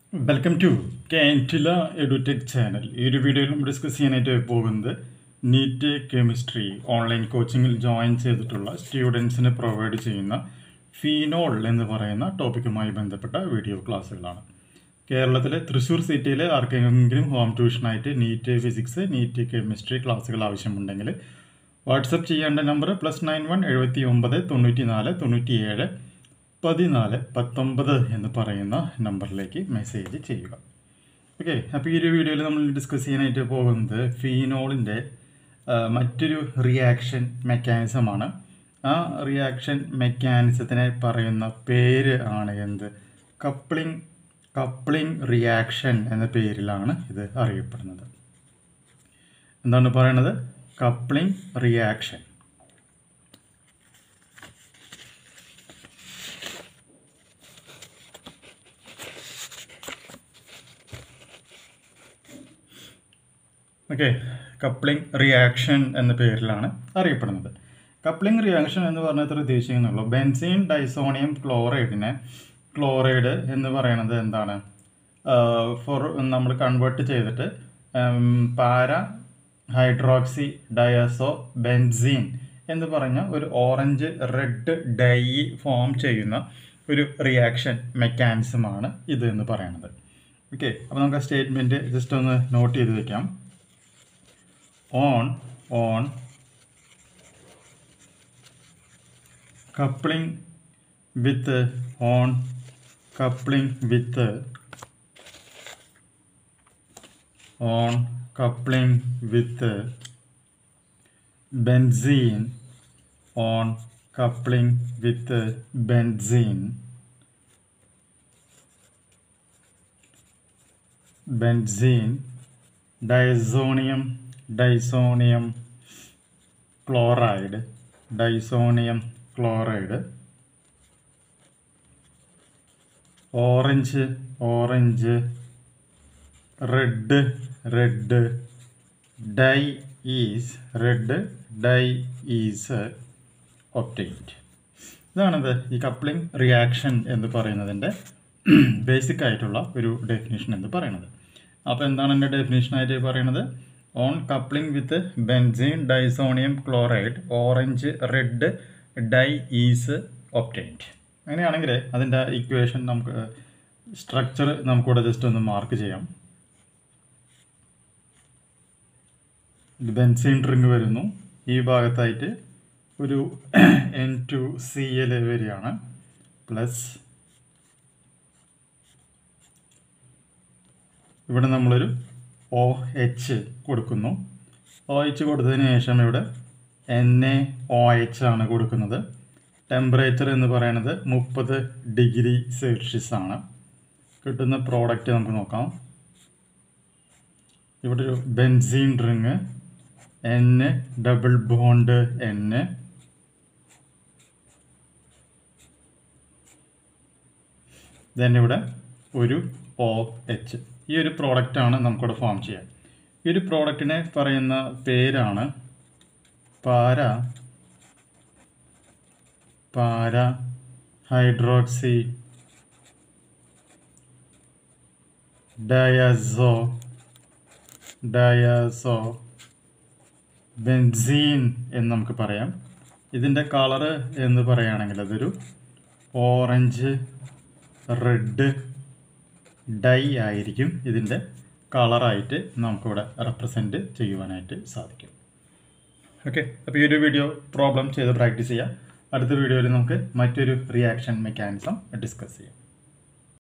welcome to Cantila edutech channel ഈ ഒരു വീഡിയോയിൽ നമ്മൾ ഡിസ്കസ് ചെയ്യാനായിട്ട് പോകുന്നത് നീറ്റ് കെമിസ്ട്രി ഓൺലൈൻ കോച്ചിങ്ങിൽ ജോയിൻ ചെയ്തിട്ടുള്ള സ്റ്റുഡൻസിന് പ്രൊവൈഡ് ചെയ്യുന്ന ഫീനോൾ എന്ന് പറയുന്ന ടോപ്പിക്കുമായി ബന്ധപ്പെട്ട വീഡിയോ ക്ലാസ്സുകളാണ് കേരളത്തിലെ തൃശ്ശൂർ സിറ്റിയിലെ ആർക്കെങ്കിലും ഹോം ട്യൂഷനായിട്ട് നീറ്റ് ഫിസിക്സ് നീറ്റ് കെമിസ്ട്രി ക്ലാസ്സുകൾ ആവശ്യമുണ്ടെങ്കിൽ വാട്സപ്പ് ചെയ്യേണ്ട നമ്പർ പ്ലസ് നയൻ വൺ എഴുപത്തി ഒമ്പത് തൊണ്ണൂറ്റി നാല് തൊണ്ണൂറ്റി ഏഴ് പതിനാല് പത്തൊമ്പത് എന്ന് പറയുന്ന നമ്പറിലേക്ക് മെസ്സേജ് ചെയ്യുക ഓക്കെ അപ്പോൾ ഈ ഒരു വീഡിയോയിൽ നമ്മൾ ഡിസ്കസ് ചെയ്യാനായിട്ട് പോകുന്നത് ഫീനോളിൻ്റെ മറ്റൊരു റിയാക്ഷൻ മെക്കാനിസമാണ് ആ റിയാക്ഷൻ മെക്കാനിസത്തിനെ പറയുന്ന പേര് ആണ് എന്ത് കപ്ലിംഗ് കപ്ലിംഗ് റിയാക്ഷൻ എന്ന പേരിലാണ് ഇത് അറിയപ്പെടുന്നത് എന്താണ് പറയണത് coupling reaction okay coupling reaction എന്ന പേരിലാണ് അറിയപ്പെടുന്നത് കപ്ലിംഗ് റിയാക്ഷൻ എന്ന് പറഞ്ഞാൽ ഉദ്ദേശിക്കുന്നുള്ളൂ ബെൻസീൻ ഡൈസോണിയം ക്ലോറൈഡിനെ ക്ലോറൈഡ് എന്ന് പറയുന്നത് എന്താണ് ഫോർ നമ്മൾ കൺവേർട്ട് ചെയ്തിട്ട് പാര ഹൈഡ്രോക്സി ഡയസോ ബെൻസീൻ എന്ന് പറഞ്ഞ ഒരു ഓറഞ്ച് റെഡ് ഡൈ ഫോം ചെയ്യുന്ന ഒരു റിയാക്ഷൻ മെക്കാനിസമാണ് ഇത് എന്ന് പറയുന്നത് ഓക്കെ അപ്പോൾ നമുക്ക് ആ സ്റ്റേറ്റ്മെൻറ്റ് ജസ്റ്റ് ഒന്ന് നോട്ട് ചെയ്ത് വെക്കാം on on coupling with on coupling with on coupling with benzene on coupling with benzene benzene diazonium diazonium chloride diazonium chloride orange orange red red dye is red dye is obtained ഇതാണത് ഈ coupling reaction എന്ന് പറയുന്നതിൻ്റെ basic ആയിട്ടുള്ള ഒരു definition എന്ന് പറയുന്നത് അപ്പോൾ എന്താണ് എൻ്റെ ഡെഫിനേഷനായിട്ട് പറയുന്നത് on coupling with benzene diazonium chloride orange red dye is obtained അങ്ങനെയാണെങ്കിൽ അതിൻ്റെ ഇക്വേഷൻ നമുക്ക് സ്ട്രക്ചർ നമുക്കിവിടെ ജസ്റ്റ് ഒന്ന് മാർക്ക് ചെയ്യാം ഇത് ബെൻസീൻ റിങ് വരുന്നു ഈ ഭാഗത്തായിട്ട് ഒരു എൻ ടു സി എൽ വരികയാണ് പ്ലസ് ഇവിടെ നമ്മളൊരു ഒ എച്ച് കൊടുക്കുന്നു ഒ എച്ച് കൊടുത്തതിന് ശേഷം ഇവിടെ എൻ എ ഒ എച്ച് ആണ് കൊടുക്കുന്നത് ടെമ്പറേച്ചർ എന്ന് പറയുന്നത് മുപ്പത് ഡിഗ്രി സെൽഷ്യസ് ആണ് കിട്ടുന്ന പ്രോഡക്റ്റ് നമുക്ക് നോക്കാം ഇവിടെ ഒരു benzene ring N double bond N then ഇവിടെ ഒരു ഒ എച്ച് ഈ ഒരു പ്രോഡക്റ്റാണ് നമുക്കിവിടെ ഫോം ചെയ്യാം ഈ ഒരു പ്രോഡക്റ്റിനെ പറയുന്ന പേരാണ് പാര പാര ഹൈഡ്രോക്സി ഡയസോ ഡയസോ ബെൻസീൻ എന്ന് നമുക്ക് പറയാം ഇതിൻ്റെ കളറ് എന്ന് പറയുകയാണെങ്കിൽ അതൊരു ഓറഞ്ച് റെഡ് ഡൈ ആയിരിക്കും ഇതിൻ്റെ കളറായിട്ട് നമുക്കിവിടെ റെപ്രസെൻറ്റ് ചെയ്യുവാനായിട്ട് സാധിക്കും ഓക്കെ അപ്പോൾ ഈ ഒരു വീഡിയോ പ്രോബ്ലം ചെയ്ത് പ്രാക്ടീസ് ചെയ്യാം അടുത്ത വീഡിയോയിൽ നമുക്ക് മറ്റൊരു റിയാക്ഷൻ മെക്കാനിസം ഡിസ്കസ് ചെയ്യാം